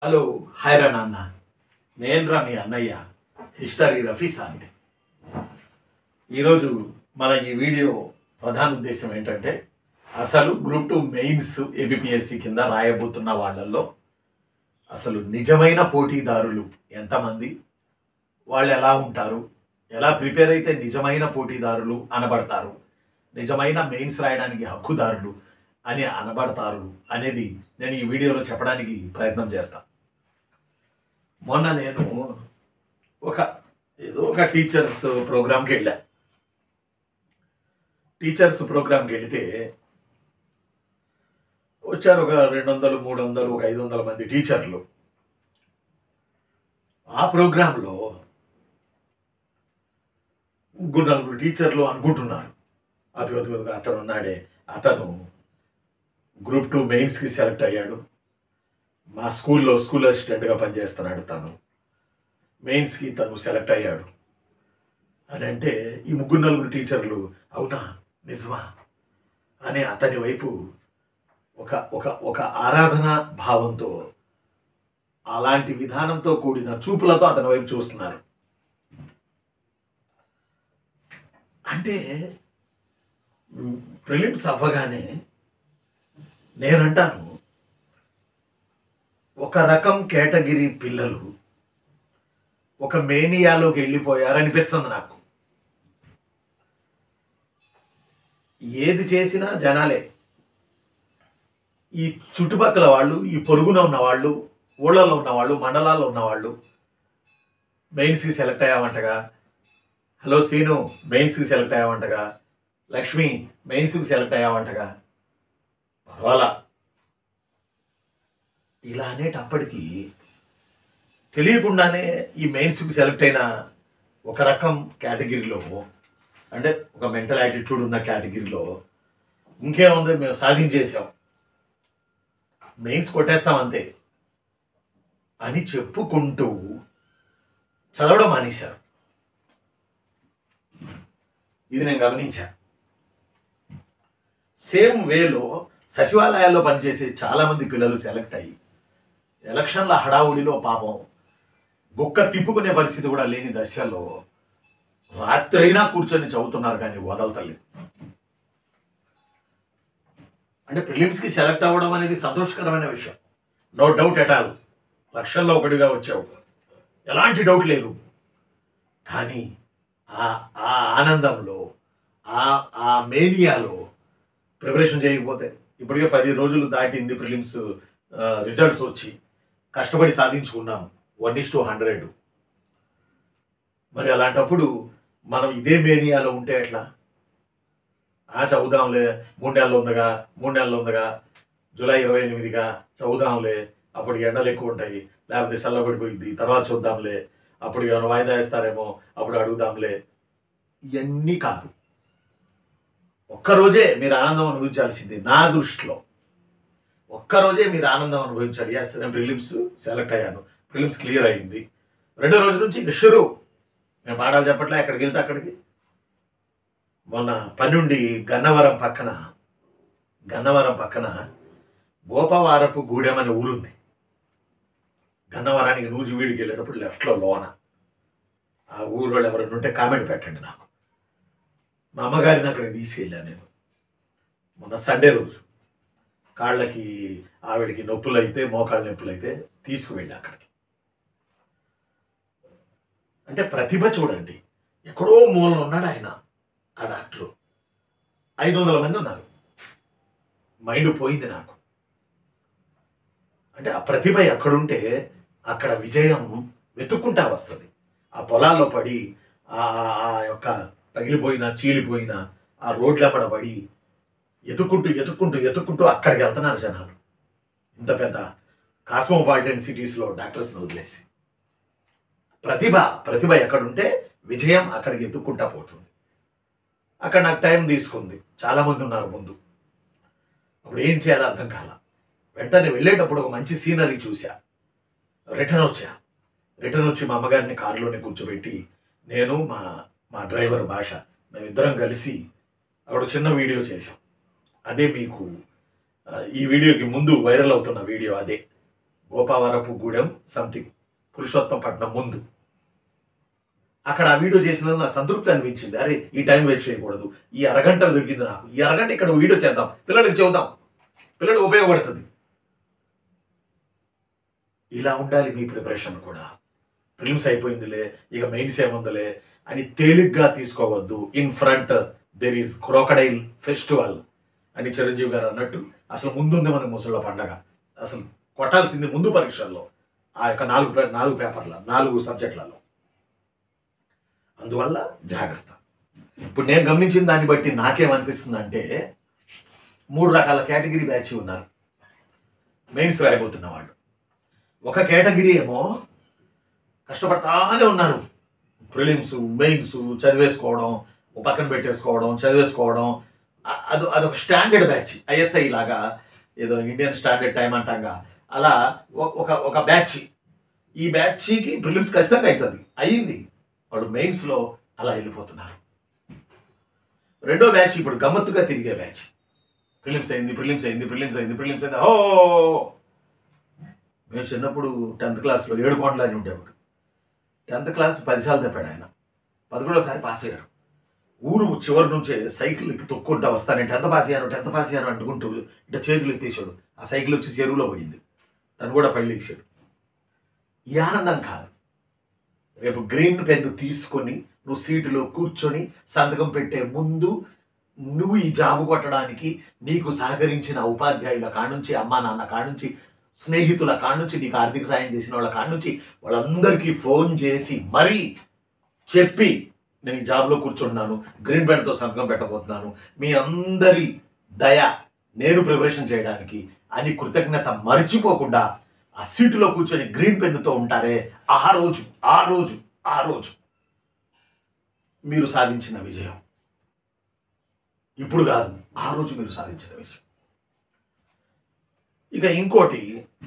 Hello hi రా నాన్న నేను రా మీ అన్నయ్య హిస్టరీ రఫీ సాండి ఈరోజు మన ఈ వీడియో ప్రధాన ఉద్దేశం ఏంటంటే అసలు గ్రూప్ టూ మెయిన్స్ ఏబిపిఎస్సి కింద రాయబోతున్న వాళ్ళల్లో అసలు నిజమైన పోటీదారులు ఎంతమంది వాళ్ళు ఎలా ఉంటారు ఎలా ప్రిపేర్ అయితే నిజమైన పోటీదారులు అనబడతారు నిజమైన మెయిన్స్ రాయడానికి హక్కుదారులు అని అనబడతారు అనేది నేను ఈ వీడియోలో చెప్పడానికి ప్రయత్నం చేస్తాను మొన్న నేను ఒక ఏదో ఒక టీచర్స్ ప్రోగ్రామ్కి వెళ్ళా టీచర్స్ ప్రోగ్రామ్కి వెళితే వచ్చారు ఒక రెండు వందలు మూడు వందలు ఒక ఐదు వందల మంది టీచర్లు ఆ ప్రోగ్రాంలో ముగ్గురు నలుగురు టీచర్లు అనుకుంటున్నారు అదిగో అదిగో అదిగో అతను ఉన్నాడే అతను గ్రూప్ టూ మెయిన్స్కి సెలెక్ట్ అయ్యాడు మా స్కూల్లో స్కూల్ అసిస్టెంట్గా పనిచేస్తున్నాడు తను మెయిన్స్కి తను సెలెక్ట్ అయ్యాడు అని అంటే ఈ ముగ్గురు నలుగురు టీచర్లు అవునా నిజమా అని అతని వైపు ఒక ఒక ఒక ఆరాధన భావంతో అలాంటి విధానంతో కూడిన చూపులతో అతని వైపు చూస్తున్నారు అంటే ప్రిలిమ్స్ అవ్వగానే నేనంటాను ఒక రకం కేటగిరీ పిల్లలు ఒక మేనియాలోకి వెళ్ళిపోయారనిపిస్తుంది నాకు ఏది చేసినా జనాలే ఈ చుట్టుపక్కల వాళ్ళు ఈ పొరుగున ఉన్న వాళ్ళు ఊళ్ళలో ఉన్న వాళ్ళు మండలాల్లో ఉన్న వాళ్ళు మెయిన్స్కి సెలెక్ట్ అయ్యామంటగా హలో సీను మెయిన్స్కి సెలెక్ట్ అయ్యామంటగా లక్ష్మి మెయిన్స్కి సెలెక్ట్ అయ్యామంటగా పర్వాలా ఇలా అనేటప్పటికీ తెలియకుండానే ఈ మెయిన్స్కి సెలెక్ట్ అయిన ఒక రకం కేటగిరీలో అంటే ఒక మెంటల్ యాటిట్యూడ్ ఉన్న కేటగిరీలో ఇంకేముంది మేము సాధించేసాం మెయిన్స్ కొట్టేస్తాం అంతే అని చెప్పుకుంటూ చదవడం మానేశారు ఇది నేను గమనించా సేమ్ వేలో సచివాలయాల్లో పనిచేసే చాలామంది పిల్లలు సెలెక్ట్ అయ్యి ఎలక్షన్ల హడావుడిలో పాపం బొక్క తిప్పుకునే పరిస్థితి కూడా లేని దశలో రాత్రైనా కూర్చొని చదువుతున్నారు కానీ వదలతలేదు అంటే ప్రిలిమ్స్కి సెలెక్ట్ అవ్వడం అనేది సంతోషకరమైన విషయం నో డౌట్ ఎట్ ఆల్ లక్షల్లో ఒకటిగా వచ్చావు ఎలాంటి డౌట్ లేదు కానీ ఆ ఆ ఆనందంలో ఆ ఆ మేనియాలో ప్రిపరేషన్ చేయకపోతే ఇప్పటికే పది రోజులు దాటింది ప్రిలిమ్స్ రిజల్ట్స్ వచ్చి కష్టపడి సాధించుకున్నాం వన్ ఇస్ టు హండ్రెడ్ మరి అలాంటప్పుడు మనం ఇదే మేనియాలో ఉంటే ఎట్లా ఆ చదువుదాంలే మూడు నెలలు ఉందగా మూడు నెలలు ఉందగా జూలై ఇరవై ఎనిమిదిగా చదువుదాంలే అప్పటికి ఎండలు ఎక్కువ ఉంటాయి లేకపోతే చల్లబడిపోయింది తర్వాత చూద్దాంలే అప్పుడు ఏమైనా వాయిదా వేస్తారేమో అప్పుడు అడుగుదాంలే ఇవన్నీ కాదు ఒక్కరోజే మీరు ఆనందం అనుభవించాల్సింది నా దృష్టిలో ఒక్కరోజే మీరు ఆనందం అనుభవించాలి ఎస్ నేను ప్రిలిమ్స్ సెలెక్ట్ అయ్యాను ప్రిలిమ్స్ క్లియర్ అయింది రెండో రోజు నుంచి ఇక షురు మేము పాఠాలు చెప్పట్లే ఎక్కడికి వెళ్తే అక్కడికి మొన్న పన్నుండి గన్నవరం పక్కన గన్నవరం పక్కన గోపవారపు గూడెం అనే ఊరుంది గన్నవరానికి నూజివీడికి వెళ్ళేటప్పుడు లెఫ్ట్లో లోన ఆ ఊరు వాళ్ళు ఎవరైనా ఉంటే కామెంట్ పెట్టండి నాకు మా అమ్మగారిని అక్కడికి తీసుకెళ్ళాను నేను మొన్న సండే రోజు కాళ్ళకి ఆవిడకి నొప్పులు అయితే మోకాళ్ళ నొప్పులు అయితే తీసుకువెళ్ళి అక్కడికి అంటే ప్రతిభ చూడండి ఎక్కడో మూలన ఉన్నాడు ఆయన ఆ డాక్టరు ఐదు వందల మంది ఉన్నారు మైండ్ పోయింది నాకు అంటే ఆ ప్రతిభ ఎక్కడుంటే అక్కడ విజయం వెతుక్కుంటా వస్తుంది ఆ పొలాల్లో పడి ఆ ఆ- ఆ యొక్క పగిలిపోయిన చీలిపోయిన ఆ రోడ్ల పడి ఎతుక్కుంటూ ఎతుక్కుంటూ ఎతుక్కుంటూ అక్కడికి వెళ్తున్నారు జనాలు ఇంత పెద్ద కాస్మోపాలిటన్ సిటీస్లో డాక్టర్స్ని వదిలేసి ప్రతిభ ప్రతిభ ఎక్కడుంటే విజయం అక్కడికి ఎత్తుక్కుంటా పోతుంది అక్కడ నాకు టైం తీసుకుంది చాలామంది ఉన్నారు ముందు అప్పుడు ఏం చేయాలో అర్థం కాల వెంటనే వెళ్ళేటప్పుడు ఒక మంచి సీనరీ చూసా రిటర్న్ వచ్చా రిటర్న్ వచ్చి మా అమ్మగారిని కారులోనే కూర్చోబెట్టి నేను మా మా డ్రైవర్ భాష మేమిద్దరం కలిసి అక్కడ ఒక చిన్న వీడియో చేసాం అదే మీకు ఆ, ఈ వీడియోకి ముందు వైరల్ అవుతున్న వీడియో అదే గోపావరపు గూడెం సంథింగ్ పురుషోత్తంపట్నం ముందు అక్కడ ఆ వీడియో చేసిన నాకు సంతృప్తి అనిపించింది అరే ఈ టైం వేస్ట్ చేయకూడదు ఈ అరగంట దొరికింది నాకు ఈ అరగంట ఇక్కడ వీడియో చేద్దాం పిల్లలకి చెబుదాం పిల్లలకు ఉపయోగపడుతుంది ఇలా ఉండాలి మీ ప్రిపరేషన్ కూడా ప్రిలిమ్స్ అయిపోయిందిలే ఇక మెయిన్స్ ఏముందిలే అని తేలిగ్గా తీసుకోవద్దు in front there is crocodile festival అని చిరంజీవి గారు అన్నట్టు అసలు ముందుంది మన ముసళ్ళ పండగ అసలు కొట్టాల్సింది ముందు పరీక్షల్లో ఆ యొక్క నాలుగు పే- నాలుగు పేపర్ల నాలుగు సబ్జెక్టులలో అందువల్ల జాగ్రత్త ఇప్పుడు నేను గమనించిన దాన్ని బట్టి నాకేమనిపిస్తుంది అంటే మూడు రకాల కేటగిరీ బ్యాచ్ ఉన్నారు మెయిన్స్ రాయబోతున్న వాళ్ళు ఒక కేటగిరీ ఏమో కష్టపడతానే ఉన్నారు ప్రిలిమ్స్ మెయిన్స్ చదివేసుకోవడం ఓ పక్కన పెట్టేసుకోవడం చదివేసుకోవడం అ- అది అదొక స్టాండర్డ్ బ్యాచ్ ఐఎస్ఐ లాగా ఏదో ఇండియన్ స్టాండర్డ్ టైం అంటాంగా అలా ఒ- ఒక ఒక బ్యాచ్ ఈ బ్యాచ్కి ప్రిలిమ్స్ ఖచ్చితంగా అవుతుంది అయ్యింది వాడు మెయిన్స్లో అలా వెళ్ళిపోతున్నారు రెండో బ్యాచ్ ఇప్పుడు గమ్మత్తుగా తిరిగే బ్యాచ్ ప్రిలిమ్స్ అయింది ప్రిలిమ్స్ అయింది ప్రిలిమ్స్ అయింది ప్రిలిమ్స్ అయింది ఓ మేము చిన్నప్పుడు టెన్త్ క్లాస్లో ఏడు కొండలు అని ఉండేవాడు టెన్త్ క్లాస్ పదిసార్లు తప్పాడు ఆయన పదకొండోసారి పాస్ అయ్యారు ఊరు చివరి నుంచే సైకిల్ ఎక్కి తొక్కుంటా వస్తాను నేను టెన్త్ పాస్ అయ్యాను టెన్త్ పాస్ అయ్యాను అంటుకుంటూ ఇట్లా చేతులు ఎత్తేసాడు ఆ సైకిల్ వచ్చి చెరువులో పడింది తను కూడా పళ్ళేసాడు ఈ ఆనందం కాదు రేపు గ్రీన్ పెన్ను తీసుకొని నువ్వు సీటులో కూర్చొని సంతకం పెట్టే ముందు నువ్వు ఈ జాబు కొట్టడానికి నీకు సహకరించిన ఉపాధ్యాయుల కానుంచి అమ్మా నాన్న కానుంచి స్నేహితుల కానుంచి నీకు ఆర్థిక సాయం చేసిన వాళ్ళ కానుంచి వాళ్ళందరికీ ఫోన్ చేసి మరీ చెప్పి నేను ఈ జాబ్లో కూర్చున్నాను గ్రీన్ పెన్తో సంతకం పెట్టబోతున్నాను మీ అందరి దయ నేను ప్రిపరేషన్ చేయడానికి అని కృతజ్ఞత మర్చిపోకుండా ఆ సీటులో కూర్చొని గ్రీన్ పెన్నుతో ఉంటారే ఆ రోజు ఆ రోజు ఆ రోజు మీరు సాధించిన విజయం ఇప్పుడు కాదు ఆ రోజు మీరు సాధించిన విజయం ఇక ఇంకోటి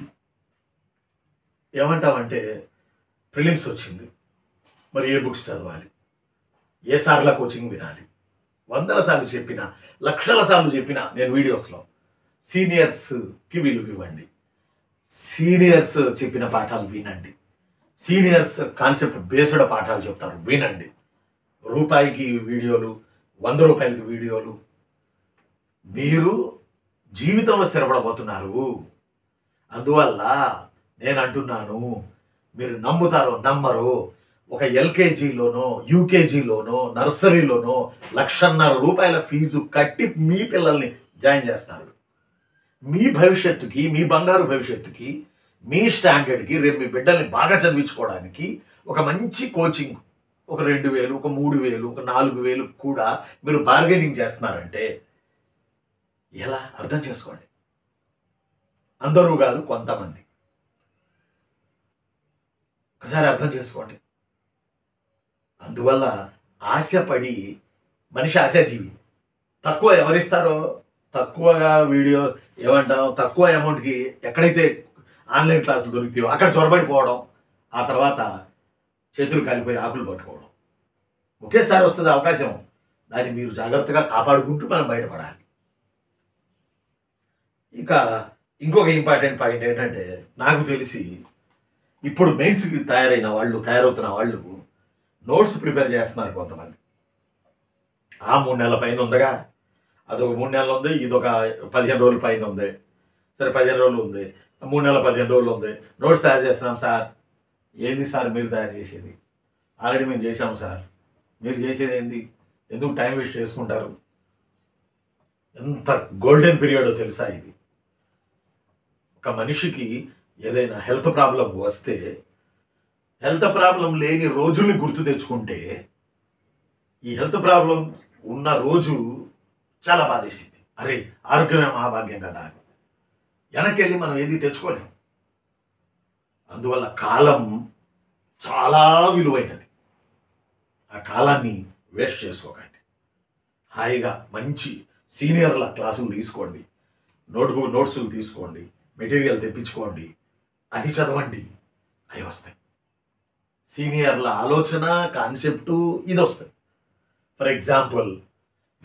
ఏమంటామంటే ప్రిలిమ్స్ వచ్చింది మరి ఏ బుక్స్ చదవాలి ఏ సార్ల కోచింగ్ వినాలి వందల సార్లు చెప్పిన లక్షల సార్లు చెప్పిన నేను వీడియోస్లో సీనియర్స్కి విలువ ఇవ్వండి సీనియర్స్ చెప్పిన పాఠాలు వినండి సీనియర్స్ కాన్సెప్ట్ బేస్డ్ పాఠాలు చెప్తారు వినండి రూపాయికి వీడియోలు వంద రూపాయలకి వీడియోలు మీరు జీవితంలో స్థిరపడబోతున్నారు అందువల్ల నేను అంటున్నాను మీరు నమ్ముతారో నమ్మరో ఒక ఎల్కేజీలోనో యూకేజీలోనో నర్సరీలోనో లక్షన్నర రూపాయల ఫీజు కట్టి మీ పిల్లల్ని జాయిన్ చేస్తారు మీ భవిష్యత్తుకి మీ బంగారు భవిష్యత్తుకి మీ స్టాండర్డ్కి రేపు మీ బిడ్డల్ని బాగా చదివించుకోవడానికి ఒక మంచి కోచింగ్ ఒక రెండు వేలు ఒక మూడు వేలు ఒక నాలుగు వేలు కూడా మీరు బార్గెనింగ్ చేస్తున్నారంటే ఎలా అర్థం చేసుకోండి అందరూ కాదు కొంతమంది ఒకసారి అర్థం చేసుకోండి అందువల్ల ఆశపడి మనిషి ఆశాజీవి తక్కువ ఎవరిస్తారో తక్కువగా వీడియో ఏమంటాం తక్కువ అమౌంట్కి ఎక్కడైతే ఆన్లైన్ క్లాసులు దొరుకుతాయో అక్కడ చొరబడిపోవడం ఆ తర్వాత చేతులు కాలిపోయి ఆకులు పట్టుకోవడం ఒకేసారి వస్తుంది అవకాశం దాన్ని మీరు జాగ్రత్తగా కాపాడుకుంటూ మనం బయటపడాలి ఇక ఇంకొక ఇంపార్టెంట్ పాయింట్ ఏంటంటే నాకు తెలిసి ఇప్పుడు మెయిన్స్కి తయారైన వాళ్ళు తయారవుతున్న వాళ్ళు నోట్స్ ప్రిపేర్ చేస్తున్నారు కొంతమంది ఆ మూడు నెలల పైన ఉందగా అదొక మూడు నెలలు ఉంది ఇదొక పదిహేను రోజుల పైన ఉంది సరే పదిహేను రోజులు ఉంది మూడు నెలల పదిహేను రోజులు ఉంది నోట్స్ తయారు చేస్తున్నాం సార్ ఏంది సార్ మీరు తయారు చేసేది ఆల్రెడీ మేము చేసాము సార్ మీరు చేసేది ఏంది ఎందుకు టైం వేస్ట్ చేసుకుంటారు ఎంత గోల్డెన్ పీరియడో తెలుసా ఇది ఒక మనిషికి ఏదైనా హెల్త్ ప్రాబ్లం వస్తే హెల్త్ ప్రాబ్లం లేని రోజుల్ని గుర్తు తెచ్చుకుంటే ఈ హెల్త్ ప్రాబ్లం ఉన్న రోజు చాలా బాధేసింది అరే ఆరోగ్యమే మహాభాగ్యం కదా అని వెనక్కి వెళ్ళి మనం ఏది తెచ్చుకోలేం అందువల్ల కాలం చాలా విలువైనది ఆ కాలాన్ని వేస్ట్ చేసుకోకండి హాయిగా మంచి సీనియర్ల క్లాసులు తీసుకోండి నోట్బుక్ నోట్సులు తీసుకోండి మెటీరియల్ తెప్పించుకోండి అది చదవండి అవి వస్తాయి సీనియర్ల ఆలోచన కాన్సెప్టు ఇది వస్తాయి ఫర్ ఎగ్జాంపుల్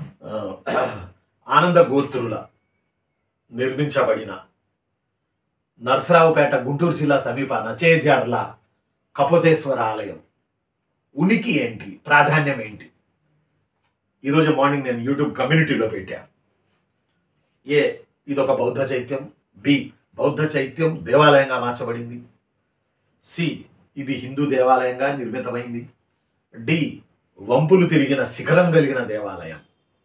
ఆనంద గోత్రుల నిర్మించబడిన నరసరావుపేట గుంటూరు జిల్లా సమీపాన చేజర్ల కపోతేశ్వర ఆలయం ఉనికి ఏంటి ప్రాధాన్యం ఏంటి ఈరోజు మార్నింగ్ నేను యూట్యూబ్ కమ్యూనిటీలో పెట్టా ఏ ఇది ఒక బౌద్ధ చైత్యం బి బౌద్ధ చైత్యం దేవాలయంగా మార్చబడింది సి ఇది హిందూ దేవాలయంగా నిర్మితమైంది డి వంపులు తిరిగిన శిఖరం కలిగిన దేవాలయం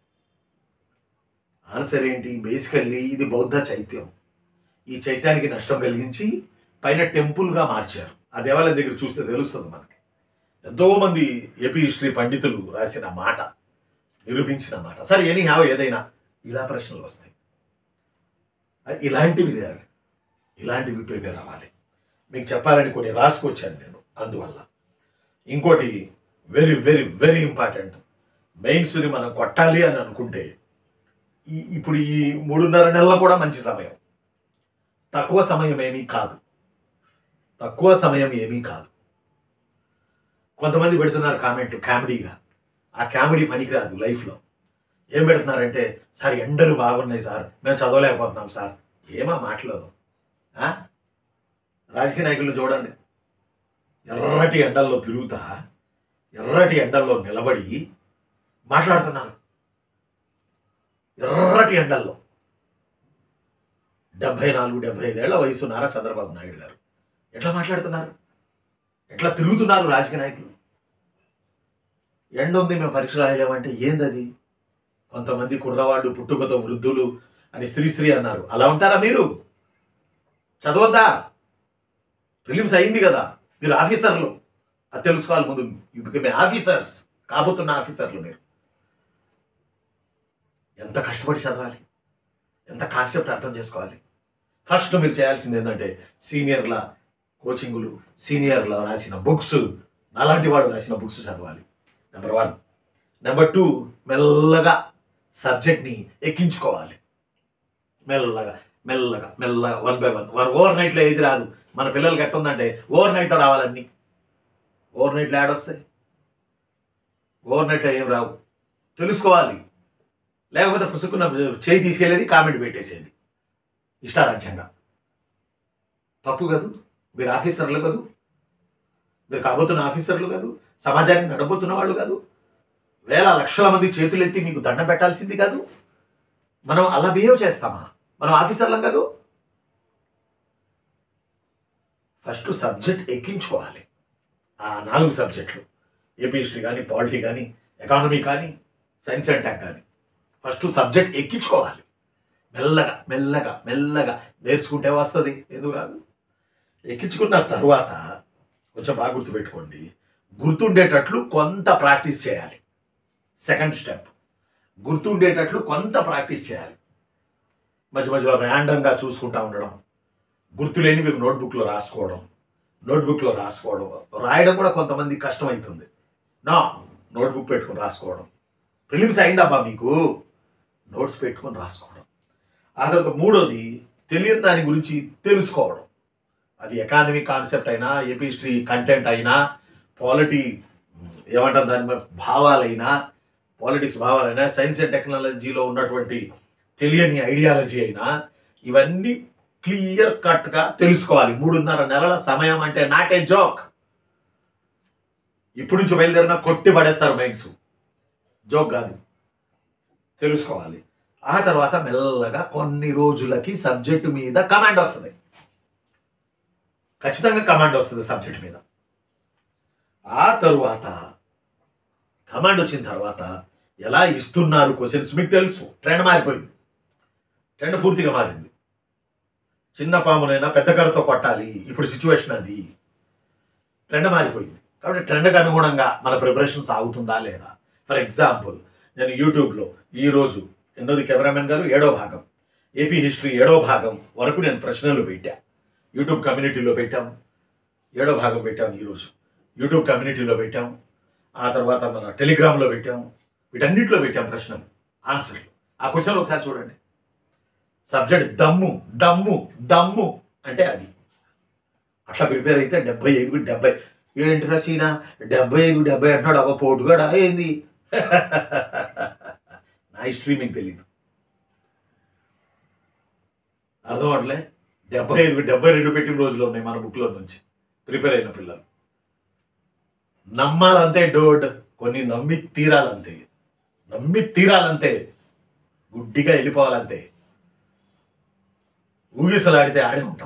ఆన్సర్ ఏంటి బేసికల్లీ ఇది బౌద్ధ చైత్యం ఈ చైత్యానికి నష్టం కలిగించి పైన టెంపుల్గా మార్చారు ఆ దేవాలయం దగ్గర చూస్తే తెలుస్తుంది మనకి ఎంతో మంది ఏపీ హిస్టరీ పండితులు రాసిన మాట నిరూపించిన మాట సరే ఎనీ హ్యావ్ ఏదైనా ఇలా ప్రశ్నలు వస్తాయి ఇలాంటివి తేవాలి. ఇలాంటివి ప్రిపేర్ అవ్వాలి మీకు చెప్పాలని కొన్ని రాసుకొచ్చాను నేను అందువల్ల ఇంకోటి వెరీ వెరీ వెరీ ఇంపార్టెంట్ మెయిన్స్ని మనం కొట్టాలి అని అనుకుంటే ఈ ఇప్పుడు ఈ మూడున్నర నెలలు కూడా మంచి సమయం తక్కువ సమయం ఏమీ కాదు తక్కువ సమయం ఏమీ కాదు కొంతమంది పెడుతున్నారు కామెంట్లు కామెడీగా ఆ కామెడీ పనికిరాదు లైఫ్లో ఏం పెడుతున్నారంటే సార్ ఎండలు బాగున్నాయి సార్ మేము చదవలేకపోతున్నాం సార్ ఏమా మాటలు ఆ? రాజకీయ నాయకులు చూడండి ఎర్రటి ఎండల్లో తిరుగుతా ఎర్రటి ఎండల్లో నిలబడి మాట్లాడుతున్నారు ఎర్రటి ఎండల్లో డెబ్బై నాలుగు డెబ్బై ఐదేళ్ల వయసు నారా చంద్రబాబు నాయుడు గారు ఎట్లా మాట్లాడుతున్నారు ఎట్లా తిరుగుతున్నారు రాజకీయ నాయకులు ఎండ ఉంది మేము పరీక్ష రాయలేమంటే ఏందది కొంతమంది కుర్రవాళ్ళు పుట్టుకతో వృద్ధులు అని స్త్రీ స్త్రీ అన్నారు అలా ఉంటారా మీరు చదవద్దా ప్రిలిమ్స్ అయింది కదా మీరు ఆఫీసర్లు అది తెలుసుకోవాలి ముందు ఇప్పుడు మీ ఆఫీసర్స్ కాబోతున్న ఆఫీసర్లు మీరు ఎంత కష్టపడి చదవాలి ఎంత కాన్సెప్ట్ అర్థం చేసుకోవాలి ఫస్ట్ మీరు చేయాల్సింది ఏంటంటే సీనియర్ల కోచింగులు సీనియర్ల రాసిన బుక్స్ అలాంటి వాడు రాసిన బుక్స్ చదవాలి నెంబర్ వన్ నెంబర్ టూ మెల్లగా సబ్జెక్ట్ని ఎక్కించుకోవాలి మెల్లగా మెల్లగా మెల్లగా వన్ బై వన్ వన్ ఓవర్ నైట్లో ఏది రాదు మన పిల్లలకి ఎట్టుందంటే ఓవర్ నైట్లో రావాలన్నీ ఓవర్ నైట్లో యాడ్ వస్తాయి ఓవర్ నైట్లో ఏం రావు తెలుసుకోవాలి లేకపోతే పుసుకున్న చేయి తీసుకెళ్ళేది కామెంట్ పెట్టేసేది ఇష్టారాజ్యంగా తప్పు కాదు మీరు ఆఫీసర్లు కాదు మీరు కాబోతున్న ఆఫీసర్లు కాదు సమాజాన్ని నడబోతున్న వాళ్ళు కాదు వేల లక్షల మంది చేతులెత్తి మీకు దండం పెట్టాల్సింది కాదు మనం అలా బిహేవ్ చేస్తామా మనం ఆఫీసర్లం కాదు ఫస్ట్ సబ్జెక్ట్ ఎక్కించుకోవాలి ఆ నాలుగు సబ్జెక్టులు ఏపీ హిస్టరీ కానీ పాలిటీ కానీ ఎకానమీ కానీ సైన్స్ అండ్ టెక్ కానీ ఫస్ట్ సబ్జెక్ట్ ఎక్కించుకోవాలి మెల్లగా మెల్లగా మెల్లగా నేర్చుకుంటే వస్తుంది ఎందుకు రాదు ఎక్కించుకున్న తర్వాత కొంచెం బాగా గుర్తుపెట్టుకోండి గుర్తుండేటట్లు కొంత ప్రాక్టీస్ చేయాలి సెకండ్ స్టెప్ గుర్తుండేటట్లు కొంత ప్రాక్టీస్ చేయాలి మధ్య మధ్యలో ర్యాండంగా చూసుకుంటా ఉండడం గుర్తులేని మీకు నోట్బుక్లో రాసుకోవడం నోట్బుక్లో రాసుకోవడం రాయడం కూడా కొంతమంది కష్టమవుతుంది నా నోట్బుక్ పెట్టుకొని రాసుకోవడం ప్రిలిమ్స్ అయిందబ్బా మీకు నోట్స్ పెట్టుకొని రాసుకోవడం ఆ తర్వాత మూడోది తెలియని దాని గురించి తెలుసుకోవడం అది ఎకానమీ కాన్సెప్ట్ అయినా ఏపీ హిస్టరీ కంటెంట్ అయినా పాలిటీ ఏమంటారు దాని మీద భావాలైనా పాలిటిక్స్ భావాలైనా సైన్స్ అండ్ టెక్నాలజీలో ఉన్నటువంటి తెలియని ఐడియాలజీ అయినా ఇవన్నీ క్లియర్ కట్గా తెలుసుకోవాలి మూడున్నర నెలల సమయం అంటే నాట్ ఏ జోక్ ఇప్పుడు నుంచి బయలుదేరినా కొట్టి పడేస్తారు మైండ్స్ జోక్ కాదు తెలుసుకోవాలి ఆ తర్వాత మెల్లగా కొన్ని రోజులకి సబ్జెక్టు మీద కమాండ్ వస్తుంది ఖచ్చితంగా కమాండ్ వస్తుంది సబ్జెక్ట్ మీద ఆ తరువాత కమాండ్ వచ్చిన తర్వాత ఎలా ఇస్తున్నారు క్వశ్చన్స్ మీకు తెలుసు ట్రెండ్ మారిపోయింది ట్రెండ్ పూర్తిగా మారింది చిన్న పామునైనా పెద్ద కర్రతో కొట్టాలి ఇప్పుడు సిచ్యువేషన్ అది ట్రెండ్ మారిపోయింది కాబట్టి ట్రెండ్కి అనుగుణంగా మన ప్రిపరేషన్ సాగుతుందా లేదా ఫర్ ఎగ్జాంపుల్ నేను యూట్యూబ్లో ఈరోజు ఎన్నోది కెమెరామెన్ గారు ఏడో భాగం ఏపీ హిస్టరీ ఏడో భాగం వరకు నేను ప్రశ్నలు పెట్టా యూట్యూబ్ కమ్యూనిటీలో పెట్టాం ఏడో భాగం పెట్టాం ఈరోజు యూట్యూబ్ కమ్యూనిటీలో పెట్టాం ఆ తర్వాత మన టెలిగ్రామ్లో పెట్టాం వీటన్నిటిలో పెట్టాం ప్రశ్నలు ఆన్సర్లు ఆ క్వశ్చన్లు ఒకసారి చూడండి సబ్జెక్ట్ దమ్ము దమ్ము దమ్ము అంటే అది అట్లా ప్రిపేర్ అయితే డెబ్బై ఐదు డెబ్బై ఏంటి రసీనా డెబ్బై ఐదు డెబ్బై అంటున్నాడు అవ్వ పోటుగాడా ఏంది నా హిస్టరీ మీకు తెలీదు అర్థం అవట్లే డెబ్బై ఐదు డెబ్బై రెండు పెట్టిన రోజులు ఉన్నాయి మన బుక్లో నుంచి ప్రిపేర్ అయిన పిల్లలు నమ్మాలంతే డోడ్ కొన్ని నమ్మి తీరాలంతే నమ్మి తీరాలంతే గుడ్డిగా వెళ్ళిపోవాలంతే ఊగిసలాడితే ఆడే ఉంటాం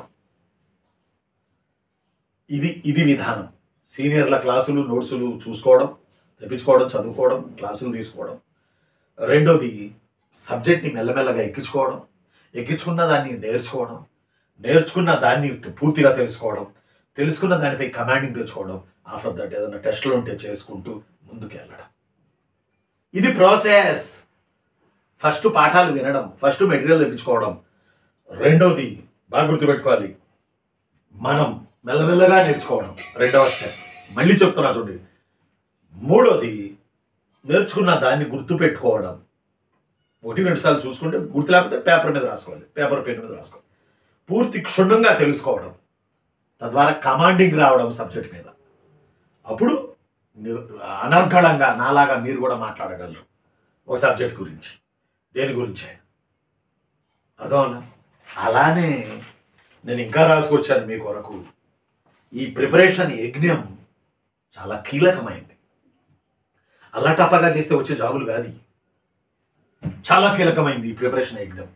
ఇది ఇది విధానం సీనియర్ల క్లాసులు నోట్సులు చూసుకోవడం తెప్పించుకోవడం చదువుకోవడం క్లాసులు తీసుకోవడం రెండోది సబ్జెక్ట్ని మెల్లమెల్లగా ఎక్కించుకోవడం ఎక్కించుకున్న దాన్ని నేర్చుకోవడం నేర్చుకున్న దాన్ని పూర్తిగా తెలుసుకోవడం తెలుసుకున్న దానిపై కమాండింగ్ తెచ్చుకోవడం ఆఫ్టర్ దట్ ఏదైనా టెస్టులు ఉంటే చేసుకుంటూ ముందుకు వెళ్ళడం ఇది ప్రాసెస్ ఫస్ట్ పాఠాలు వినడం ఫస్ట్ మెటీరియల్ తెప్పించుకోవడం రెండోది బాగా గుర్తుపెట్టుకోవాలి మనం మెల్లమెల్లగా నేర్చుకోవడం రెండవ స్టెప్ మళ్ళీ చెప్తున్నా చూడండి మూడోది నేర్చుకున్న దాన్ని గుర్తుపెట్టుకోవడం ఒకటి రెండు సార్లు చూసుకుంటే గుర్తు లేకపోతే పేపర్ మీద రాసుకోవాలి పేపర్ పెన్ మీద రాసుకోవాలి పూర్తి క్షుణ్ణంగా తెలుసుకోవడం తద్వారా కమాండింగ్ రావడం సబ్జెక్ట్ మీద అప్పుడు నిర్- అనర్గళంగా నాలాగా మీరు కూడా మాట్లాడగలరు ఒక సబ్జెక్ట్ గురించి దేని గురించి అర్థమన్నా అలానే నేను ఇంకా రాసుకొచ్చాను మీ కొరకు ఈ ప్రిపరేషన్ యజ్ఞం చాలా కీలకమైంది అల్లటప్పగా చేస్తే వచ్చే జాబులు కాదు ఇవి. చాలా కీలకమైంది ఈ ప్రిపరేషన్ యజ్ఞం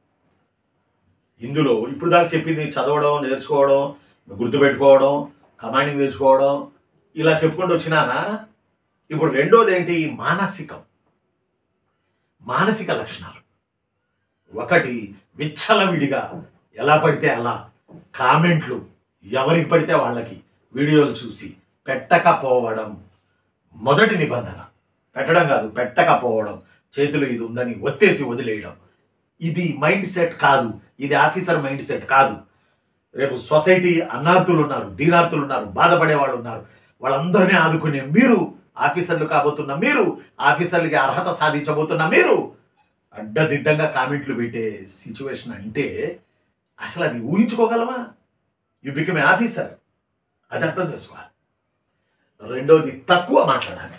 ఇందులో ఇప్పుడు దాకా చెప్పింది చదవడం నేర్చుకోవడం గుర్తుపెట్టుకోవడం కమాండింగ్ తెచ్చుకోవడం ఇలా చెప్పుకుంటూ వచ్చినానా ఇప్పుడు రెండోది ఏంటి మానసికం మానసిక లక్షణాలు ఒకటి విచ్చలవిడిగా ఎలా పడితే అలా కామెంట్లు ఎవరికి పడితే వాళ్ళకి వీడియోలు చూసి పెట్టకపోవడం మొదటి నిబంధన పెట్టడం కాదు పెట్టకపోవడం చేతిలో ఇది ఉందని ఒత్తేసి వదిలేయడం ఇది మైండ్ సెట్ కాదు ఇది ఆఫీసర్ మైండ్ సెట్ కాదు రేపు సొసైటీ అన్నార్థులు ఉన్నారు దీనార్థులు ఉన్నారు బాధపడే వాళ్ళు ఉన్నారు వాళ్ళందరినీ ఆదుకునే మీరు ఆఫీసర్లు కాబోతున్న మీరు ఆఫీసర్లకి అర్హత సాధించబోతున్న మీరు అడ్డదిడ్డంగా కామెంట్లు పెట్టే సిచ్యువేషన్ అంటే అసలు అది ఊహించుకోగలమా యు బికమ్ ఏ ఆఫీసర్ అది అర్థం చేసుకోవాలి రెండోది తక్కువ మాట్లాడాలి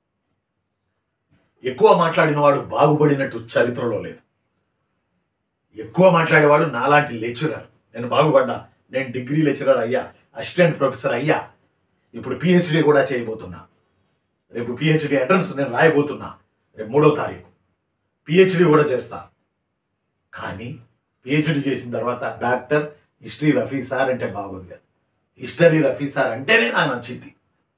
ఎక్కువ మాట్లాడిన వాడు బాగుపడినట్టు చరిత్రలో లేదు ఎక్కువ మాట్లాడేవాడు నాలాంటి లెక్చరర్ నేను బాగుపడ్డా నేను డిగ్రీ లెక్చరర్ అయ్యా అసిస్టెంట్ ప్రొఫెసర్ అయ్యా ఇప్పుడు పిహెచ్డి కూడా చేయబోతున్నా రేపు పిహెచ్డి ఎంట్రన్స్ నేను రాయబోతున్నా రేపు మూడో తారీఖు పిహెచ్డి కూడా చేస్తా కానీ పిహెచ్డి చేసిన తర్వాత డాక్టర్ హిస్టరీ రఫీ సార్ అంటే బాగోదు కదా హిస్టరీ రఫీ సార్ అంటేనే నాకు నచ్చింది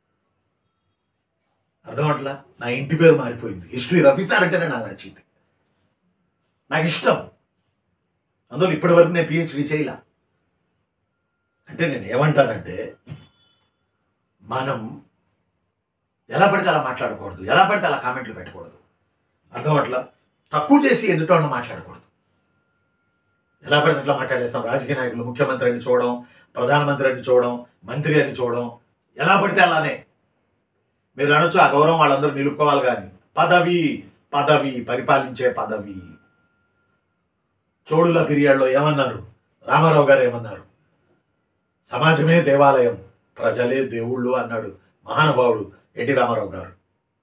అర్థమట్లా నా ఇంటి పేరు మారిపోయింది హిస్టరీ రఫీ సార్ అంటేనే నాకు నచ్చింది నాకు ఇష్టం అందులో ఇప్పటి వరకు నేను పిహెచ్డి చేయలే అంటే నేను ఏమంటానంటే మనం ఎలా పడితే అలా మాట్లాడకూడదు ఎలా పడితే అలా కామెంట్లు పెట్టకూడదు అర్థం అట్లా తక్కువ చేసి ఎదుటోళ్ళని మాట్లాడకూడదు ఎలా పడితే అట్లా మాట్లాడేస్తాం రాజకీయ నాయకులు ముఖ్యమంత్రి అని చూడడం ప్రధానమంత్రి అని చూడడం మంత్రి అని చూడడం ఎలా పడితే అలానే మీరు అనొచ్చు ఆ గౌరవం వాళ్ళందరూ నిలుపుకోవాలి కానీ పదవి పదవి పరిపాలించే పదవి చోడుల పీరియడ్లో ఏమన్నారు రామారావు గారు ఏమన్నారు సమాజమే దేవాలయం ప్రజలే దేవుళ్ళు అన్నాడు మహానుభావుడు ఎన్టీ రామారావు గారు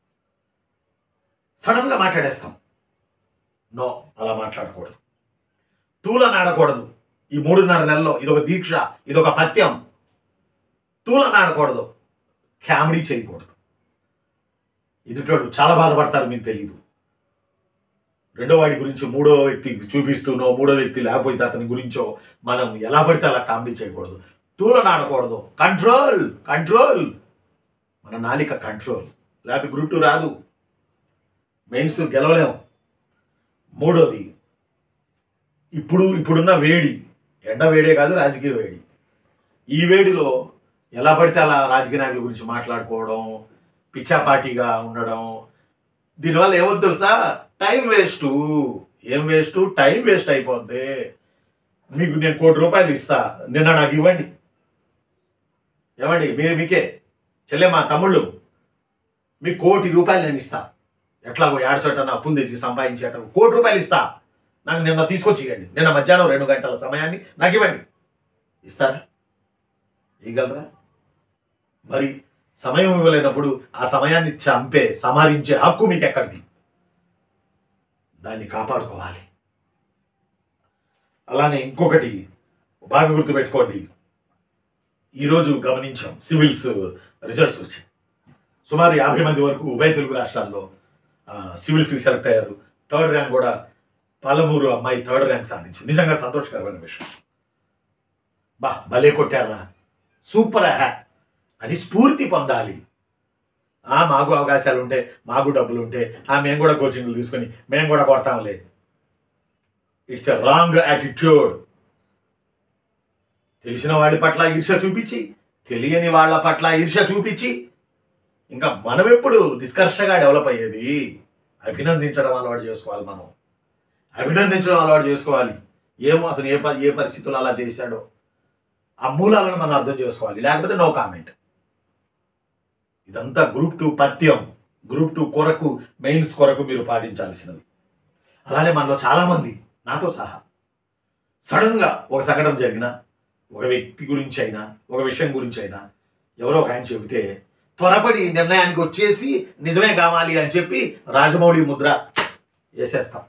సడన్ గా మాట్లాడేస్తాం నో అలా మాట్లాడకూడదు తూలనాడకూడదు ఈ మూడున్నర నెలల్లో ఇదొక దీక్ష ఇదొక పత్యం తూలనాడకూడదు కామెడీ చేయకూడదు ఎదుటోడు చాలా బాధపడతారు మీకు తెలియదు రెండో వాడి గురించి మూడో వ్యక్తికి చూపిస్తూనో మూడో వ్యక్తి లేకపోతే అతని గురించో మనం ఎలా పడితే అలా కామెడీ చేయకూడదు తూలనాడకూడదు కంట్రోల్ కంట్రోల్ మన నాలిక కంట్రోల్ లేకపోతే గ్రూప్ టూ రాదు మెయిన్స్ గెలవలేం మూడోది ఇప్పుడు ఇప్పుడున్న వేడి ఎండ వేడే కాదు రాజకీయ వేడి ఈ వేడిలో ఎలా పడితే అలా రాజకీయ నాయకుల గురించి మాట్లాడుకోవడం పిచ్చాపాటిగా ఉండడం దీనివల్ల ఏమవుతుంది తెలుసా టైం వేస్ట్ ఏం వేస్ట్ టైం వేస్ట్ అయిపోద్ది మీకు నేను కోటి రూపాయలు ఇస్తా నిన్న నాకు ఇవ్వండి ఏమండి మీరు మీకే చెల్లె మా తమ్ముళ్ళు మీకు కోటి రూపాయలు నేను ఇస్తా ఎట్లాగో ఏడ చోట నా అప్పులు తెచ్చి సంపాదించేట కోటి రూపాయలు ఇస్తా నాకు నిన్న తీసుకొచ్చి ఇవ్వండి నిన్న మధ్యాహ్నం రెండు గంటల సమయాన్ని నాకు ఇవ్వండి ఇస్తారా ఇవ్వగలరా మరి సమయం ఇవ్వలేనప్పుడు ఆ సమయాన్ని చంపే సంహరించే హక్కు మీకు ఎక్కడిది దాన్ని కాపాడుకోవాలి అలానే ఇంకొకటి బాగా గుర్తుపెట్టుకోండి ఈరోజు గమనించాం సివిల్స్ రిజల్ట్స్ వచ్చాయి సుమారు యాభై మంది వరకు ఉభయ తెలుగు రాష్ట్రాల్లో ఆ, సివిల్స్కి సెలెక్ట్ అయ్యారు థర్డ్ ర్యాంక్ కూడా పాలమూరు అమ్మాయి థర్డ్ ర్యాంక్ సాధించింది నిజంగా సంతోషకరమైన విషయం బా భలే కొట్టారా సూపర్ హ్యా అని స్ఫూర్తి పొందాలి ఆ, మాకు అవకాశాలు ఉంటే మాకు డబ్బులు ఉంటే ఆ మేము కూడా కోచింగ్లు తీసుకొని మేము కూడా కొడతాంలే ఇట్స్ ఎ రాంగ్ యాటిట్యూడ్ తెలిసిన వాళ్ళ పట్ల ఈర్ష్య చూపించి తెలియని వాళ్ళ పట్ల ఈర్ష్య చూపించి ఇంకా మనం ఎప్పుడు నిష్కర్షగా డెవలప్ అయ్యేది అభినందించడం అలవాటు చేసుకోవాలి మనం అభినందించడం అలవాటు చేసుకోవాలి ఏమో అతను ఏ ప- ఏ పరిస్థితుల్లో అలా చేశాడో ఆ మూలాలను మనం అర్థం చేసుకోవాలి లేకపోతే నో కామెంట్ ఇదంతా గ్రూప్ టూ పథ్యం గ్రూప్ టూ కొరకు మెయిన్స్ కొరకు మీరు పాటించాల్సినవి అలానే మనలో చాలామంది నాతో సహా సడన్గా ఒక సంఘటన జరిగిన ఒక వ్యక్తి గురించి అయినా ఒక విషయం గురించి అయినా ఎవరో ఒక ఆయన చెబితే త్వరపడి నిర్ణయానికి వచ్చేసి నిజమే కావాలి అని చెప్పి రాజమౌళి ముద్ర వేసేస్తాం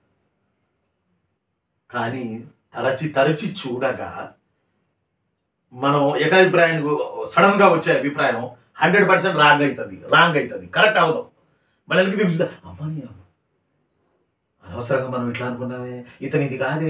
కానీ తరచి తరచి చూడగా మనం ఏకాభిప్రాయానికి సడన్ గా వచ్చే అభిప్రాయం హండ్రెడ్ పర్సెంట్ రాంగ్ అవుతుంది రాంగ్ అవుతుంది కరెక్ట్ అవ్వదు మళ్ళీ వెనక్కి తిరుగుతుంది అమ్మా నీ అమ్మ. అనవసరంగా మనం ఇట్లా అనుకున్నామే ఇతను ఇది కాదే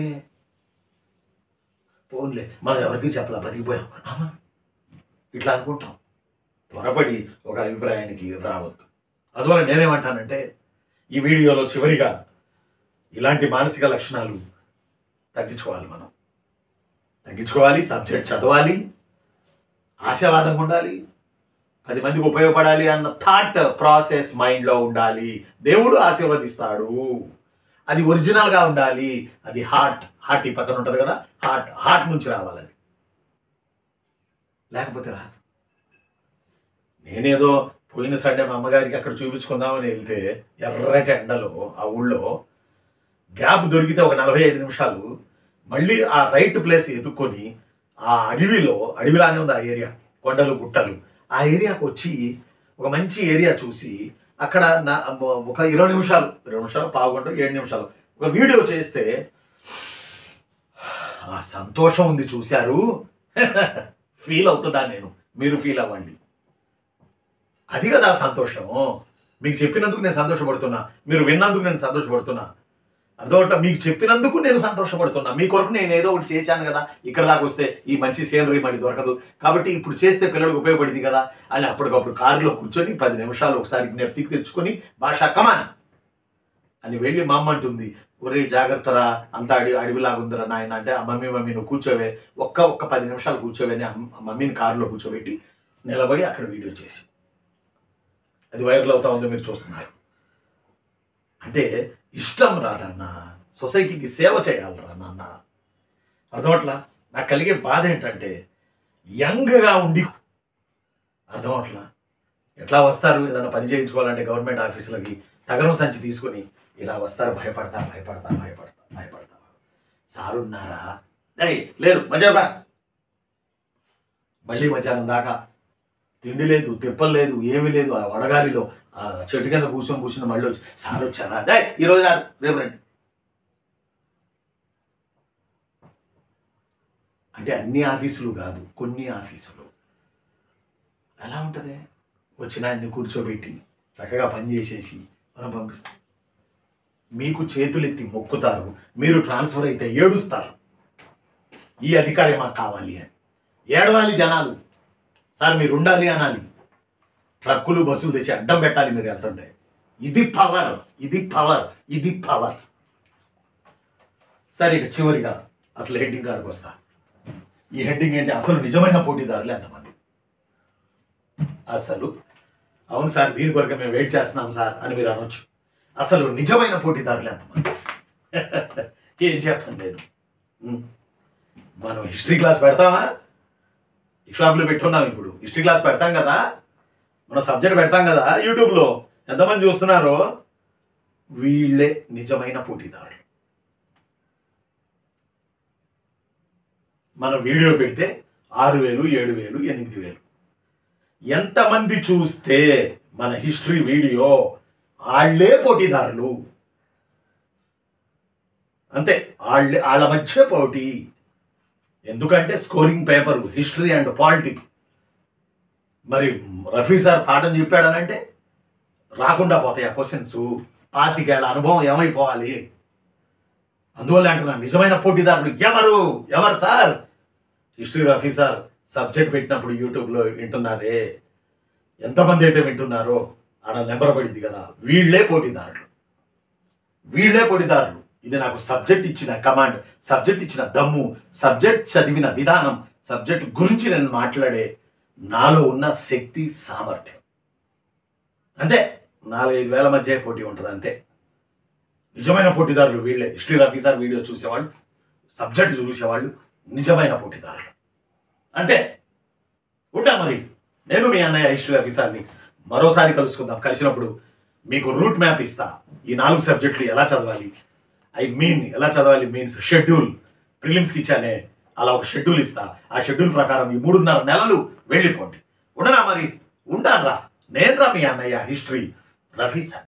పోన్లే మనం ఎవరికి చెప్పలా బతికిపోయాం అమ్మా ఇట్లా అనుకుంటాం త్వరపడి ఒక అభిప్రాయానికి రావద్దు అందువల్ల నేనేమంటానంటే ఈ వీడియోలో చివరిగా ఇలాంటి మానసిక లక్షణాలు తగ్గించుకోవాలి మనం తగ్గించుకోవాలి సబ్జెక్ట్ చదవాలి ఆశావాదంగా ఉండాలి పది మందికి ఉపయోగపడాలి అన్న థాట్ ప్రాసెస్ మైండ్లో ఉండాలి దేవుడు ఆశీర్వదిస్తాడు అది ఒరిజినల్గా ఉండాలి అది హార్ట్ హార్ట్ ఈ పక్కన ఉంటుంది కదా హార్ట్ హార్ట్ నుంచి రావాలి అది లేకపోతే రాదు నేనేదో పోయిన సండే మా అమ్మగారికి అక్కడ చూపించుకుందామని వెళ్తే ఎర్రటి ఎండలో ఆ ఊళ్ళో గ్యాప్ దొరికితే ఒక నలభై ఐదు నిమిషాలు మళ్ళీ ఆ రైట్ ప్లేస్ ఎత్తుక్కొని ఆ అడవిలో అడవిలానే ఉంది ఆ ఏరియా కొండలు గుట్టలు ఆ ఏరియాకు వచ్చి ఒక మంచి ఏరియా చూసి అక్కడ నా ఒక ఇరవై నిమిషాలు ఇరవై నిమిషాలు పావుగంట ఏడు నిమిషాలు ఒక వీడియో చేస్తే ఆ సంతోషం ఉంది చూశారు ఫీల్ అవుతుందా నేను మీరు ఫీల్ అవ్వండి అది కదా ఆ సంతోషం మీకు చెప్పినందుకు నేను సంతోషపడుతున్నా మీరు విన్నందుకు నేను సంతోషపడుతున్నా అర్థమవుతా మీకు చెప్పినందుకు నేను సంతోషపడుతున్నా మీ కొరకు నేను ఏదో ఒకటి చేశాను కదా ఇక్కడ దాకా వస్తే ఈ మంచి సీనరీ మళ్ళీ దొరకదు కాబట్టి ఇప్పుడు చేస్తే పిల్లలకు ఉపయోగపడింది కదా అని అప్పటికప్పుడు కారులో కూర్చొని పది నిమిషాలు ఒకసారి జ్ఞప్తికి తెచ్చుకొని భాష కమాన్ అని వెళ్ళి మా అమ్మ అంటుంది ఒరే జాగ్రత్తరా అంత అడి అడవిలాగుందిరా నాయన అంటే ఆ మమ్మీ మమ్మీ నువ్వు కూర్చోవే ఒక్క ఒక్క పది నిమిషాలు కూర్చోవే అని అమ్మ- మమ్మీని కారులో కూర్చోబెట్టి నిలబడి అక్కడ వీడియో చేసి అది వైరల్ అవుతా ఉందో మీరు చూస్తున్నారు అంటే ఇష్టం రా నాన్న సొసైటీకి సేవ చేయాలరా నాన్న అర్థమట్లా నాకు కలిగే బాధ ఏంటంటే యంగ్గా ఉండి అర్థమవట్లా ఎట్లా వస్తారు ఏదైనా పని చేయించుకోవాలంటే గవర్నమెంట్ ఆఫీసులకి తగరం సంచి తీసుకొని ఇలా వస్తారు భయపడతా భయపడతా భయపడతా భయపడతా సార్ ఉన్నారా ఏయ్ లేరు మధ్యాహ్నం రా మళ్ళీ మధ్యాహ్నం దాకా తిండి లేదు తిప్పలు లేదు ఏమీ లేదు ఆ వడగాలిలో ఆ చెట్టు కింద కూర్చొని కూర్చుని మళ్ళీ వచ్చి సార్ వచ్చారా దే ఈరోజు రారు రేపు రండి అంటే అన్ని ఆఫీసులు కాదు కొన్ని ఆఫీసులు ఎలా ఉంటుంది వచ్చిన ఆయన్ని కూర్చోబెట్టి చక్కగా పని చేసేసి మనం పంపిస్తాం మీకు చేతులెత్తి మొక్కుతారు మీరు ట్రాన్స్ఫర్ అయితే ఏడుస్తారు ఈ అధికారం మాకు కావాలి అని ఏడవాలి జనాలు సార్ మీరు ఉండాలి అనాలి ట్రక్కులు బస్సులు తెచ్చి అడ్డం పెట్టాలి మీరు వెళ్తుంటే ఇది పవర్ ఇది పవర్ ఇది పవర్ సరే ఇక చివరిగా అసలు హెడ్డింగ్ కాడికి వస్తా ఈ హెడ్డింగ్ ఏంటి అసలు నిజమైన పోటీదారులు ఎంతమంది అసలు అవును సార్ దీని కొరకు మేము వెయిట్ చేస్తున్నాం సార్ అని మీరు అనొచ్చు అసలు నిజమైన పోటీదారులు ఎంతమంది ఏం చెప్పండి నేను ఉం. మనం హిస్టరీ క్లాస్ పెడతామా షాప్లో పెట్టున్నాం ఇప్పుడు హిస్టరీ క్లాస్ పెడతాం కదా మనం సబ్జెక్ట్ పెడతాం కదా యూట్యూబ్లో ఎంతమంది చూస్తున్నారో వీళ్ళే నిజమైన పోటీదారులు మనం వీడియో పెడితే ఆరు వేలు ఏడు వేలు ఎనిమిది వేలు ఎంతమంది చూస్తే మన హిస్టరీ వీడియో వాళ్ళే పోటీదారులు అంతే వాళ్ళే వాళ్ళ మధ్య పోటీ ఎందుకంటే scoring paper history and politics మరి రఫీ సార్ పాఠం చెప్పాడనంటే రాకుండా పోతాయి ఆ క్వశ్చన్స్ పాతికేళ్ల అనుభవం ఏమైపోవాలి అందువల్ల అంటున్నాను నిజమైన పోటీదారుడు ఎవరు ఎవరు sir history Rafi sir subject పెట్టినప్పుడు యూట్యూబ్లో వింటున్నారే ఎంతమంది అయితే వింటున్నారో ఆడ నెంబర్ పడింది కదా వీళ్ళే పోటీదారులు వీళ్ళే పోటీదారులు ఇది నాకు సబ్జెక్ట్ ఇచ్చిన కమాండ్ సబ్జెక్ట్ ఇచ్చిన దమ్ము సబ్జెక్ట్ చదివిన విధానం సబ్జెక్ట్ గురించి నేను మాట్లాడే నాలో ఉన్న శక్తి సామర్థ్యం అంతే నాలుగైదు వేల మధ్య పోటీ ఉంటుంది అంతే నిజమైన పోటీదారులు వీళ్ళే హిస్టరీ ఆఫీసర్ వీడియో చూసేవాళ్ళు సబ్జెక్ట్ చూసేవాళ్ళు నిజమైన పోటీదారులు అంతే ఉంటా మరి నేను మీ అన్నయ్య హిస్టరీ ఆఫీసర్ని మరోసారి కలుసుకుందాం కలిసినప్పుడు మీకు రూట్ మ్యాప్ ఇస్తా ఈ నాలుగు సబ్జెక్టులు ఎలా చదవాలి ఐ మీన్ ఎలా చదవాలి మీన్స్ షెడ్యూల్ ప్రిలిమ్స్కి ఇచ్చానే అలా ఒక షెడ్యూల్ ఇస్తా ఆ షెడ్యూల్ ప్రకారం ఈ మూడున్నర నెలలు వెళ్ళిపోండి ఉండనా మరి ఉంటాను రా నేను రా మీ అన్నయ్య హిస్టరీ రఫీ సార్